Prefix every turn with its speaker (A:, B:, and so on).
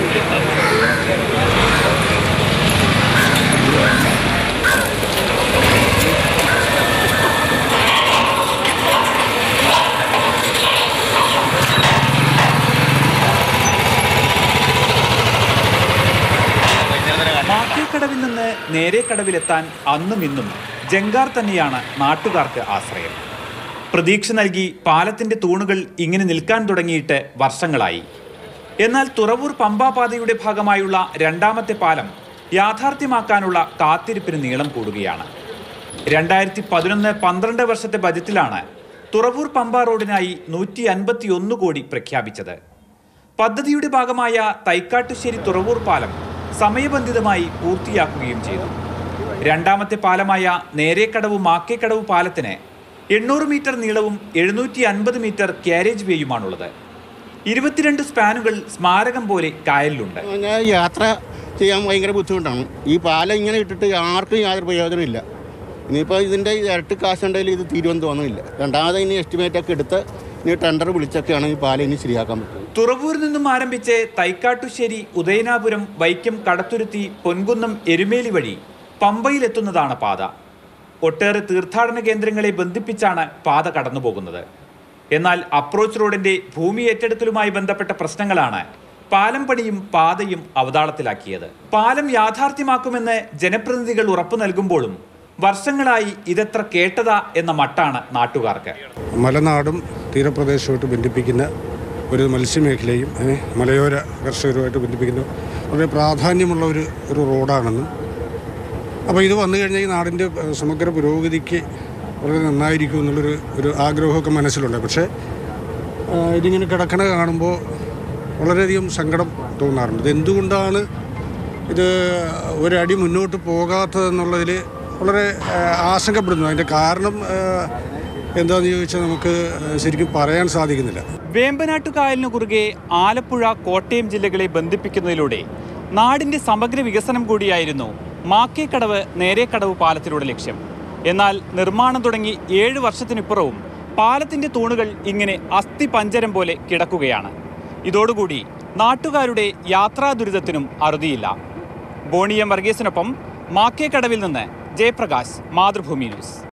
A: മാക്കേക്കടവിൽ നിന്ന് നേരെക്കടവിലെത്താൻ അന്നും ഇന്നും ജങ്കാർ തന്നെയാണ് നാട്ടുകാർക്ക് ആശ്രയം പ്രതീക്ഷ നൽകി പാലത്തിന്റെ തൂണുകൾ ഇങ്ങനെ നിൽക്കാൻ തുടങ്ങിയിട്ട് വർഷങ്ങളായി എന്നാൽ തുറവൂർ പമ്പാപാതയുടെ ഭാഗമായുള്ള രണ്ടാമത്തെ പാലം യാഥാർത്ഥ്യമാക്കാനുള്ള കാത്തിരിപ്പിന് നീളം കൂടുകയാണ് രണ്ടായിരത്തി പതിനൊന്ന് പന്ത്രണ്ട് വർഷത്തെ ബജറ്റിലാണ് തുറവൂർ പമ്പ റോഡിനായി നൂറ്റി അൻപത്തി ഒന്ന് കോടി പ്രഖ്യാപിച്ചത് പദ്ധതിയുടെ ഭാഗമായ തൈക്കാട്ടുശ്ശേരി തുറവൂർ പാലം സമയബന്ധിതമായി പൂർത്തിയാക്കുകയും ചെയ്തു രണ്ടാമത്തെ പാലമായ നേരേക്കടവ് മാക്കേക്കടവ് പാലത്തിന് എണ്ണൂറ് മീറ്റർ നീളവും എഴുന്നൂറ്റി അൻപത് മീറ്റർ കാരേജ് വേയുമാണുള്ളത് ഇരുപത്തിരണ്ട് സ്പാനുകൾ സ്മാരകം പോലെ കായലിലുണ്ട്
B: ഞാൻ യാത്ര ചെയ്യാൻ ഭയങ്കര ബുദ്ധിമുട്ടാണ് ഈ പാലം ഇങ്ങനെ ഇട്ടിട്ട് ആർക്കും യാതൊരു പ്രയോജനമില്ല ഇനിയിപ്പോൾ ഇതിൻ്റെ ഇരട്ടി കാശുണ്ടെങ്കിൽ ഇത് തീരുമെന്ന് തോന്നുന്നില്ല രണ്ടാമത് ഇനി എസ്റ്റിമേറ്റ് ഒക്കെ എടുത്ത് ഇനി ടെൻഡർ വിളിച്ചൊക്കെയാണ് ഈ പാലം ഇനി ശരിയാക്കാൻ പറ്റും
A: തുറവൂരിൽ നിന്നും ആരംഭിച്ച് തൈക്കാട്ടുശ്ശേരി ഉദയനാപുരം വൈക്കം കടത്തുരുത്തി പൊൻകുന്നം എരുമേലി വഴി പമ്പയിലെത്തുന്നതാണ് പാത ഒട്ടേറെ തീർത്ഥാടന കേന്ദ്രങ്ങളെ ബന്ധിപ്പിച്ചാണ് പാത കടന്നുപോകുന്നത് എന്നാൽ അപ്രോച്ച് റോഡിന്റെ ഭൂമി ഏറ്റെടുക്കലുമായി ബന്ധപ്പെട്ട പ്രശ്നങ്ങളാണ് പാലം പണിയും പാതയും അവതാളത്തിലാക്കിയത് പാലം യാഥാർത്ഥ്യമാക്കുമെന്ന് ജനപ്രതിനിധികൾ ഉറപ്പു നൽകുമ്പോഴും വർഷങ്ങളായി ഇതെത്ര കേട്ടതാ എന്ന മട്ടാണ് നാട്ടുകാർക്ക്
C: മലനാടും തീരപ്രദേശവുമായിട്ട് ബന്ധിപ്പിക്കുന്ന ഒരു മത്സ്യമേഖലയും ഏ, മലയോര കർഷകരുമായിട്ട് ബന്ധിപ്പിക്കുന്ന വളരെ പ്രാധാന്യമുള്ള ഒരു ഒരു റോഡാണെന്നും അപ്പോൾ ഇത് വന്നു കഴിഞ്ഞാൽ ഈ നാടിൻ്റെ ഏഹ്, സമഗ്ര പുരോഗതിക്ക് വളരെ നന്നായിരിക്കും എന്നുള്ളൊരു ഒരു ആഗ്രഹമൊക്കെ മനസ്സിലുണ്ട് പക്ഷേ ആ, ഇതിങ്ങനെ കിടക്കണ കാണുമ്പോൾ വളരെയധികം സങ്കടം തോന്നാറുണ്ട് ഇത് എന്തുകൊണ്ടാണ് ഇത് ഒരടി മുന്നോട്ട് പോകാത്തതെന്നുള്ളതിൽ വളരെ ആ, ആശങ്കപ്പെടുന്നു അതിൻ്റെ കാരണം ആ, എന്താണെന്ന് ചോദിച്ചാൽ നമുക്ക് ശരിക്കും പറയാൻ സാധിക്കുന്നില്ല
A: വേമ്പനാട്ടുകായലിന് കുറുകെ ആലപ്പുഴ കോട്ടയം ജില്ലകളെ ബന്ധിപ്പിക്കുന്നതിലൂടെ നാടിന്റെ സമഗ്ര വികസനം കൂടിയായിരുന്നു മാക്കേക്കടവ് നേരേക്കടവ് പാലത്തിലൂടെ ലക്ഷ്യം എന്നാൽ നിർമ്മാണം തുടങ്ങി ഏഴ് വർഷത്തിനിപ്പുറവും പാലത്തിന്റെ തൂണുകൾ ഇങ്ങനെ അസ്ഥി പഞ്ചരം പോലെ കിടക്കുകയാണ് ഇതോടുകൂടി നാട്ടുകാരുടെ യാത്രാ ദുരിതത്തിനും അറുതിയില്ല ബോണിയം വർഗീസിനൊപ്പം മാക്കേക്കടവിൽ നിന്ന് ജയപ്രകാശ് മാതൃഭൂമി ന്യൂസ്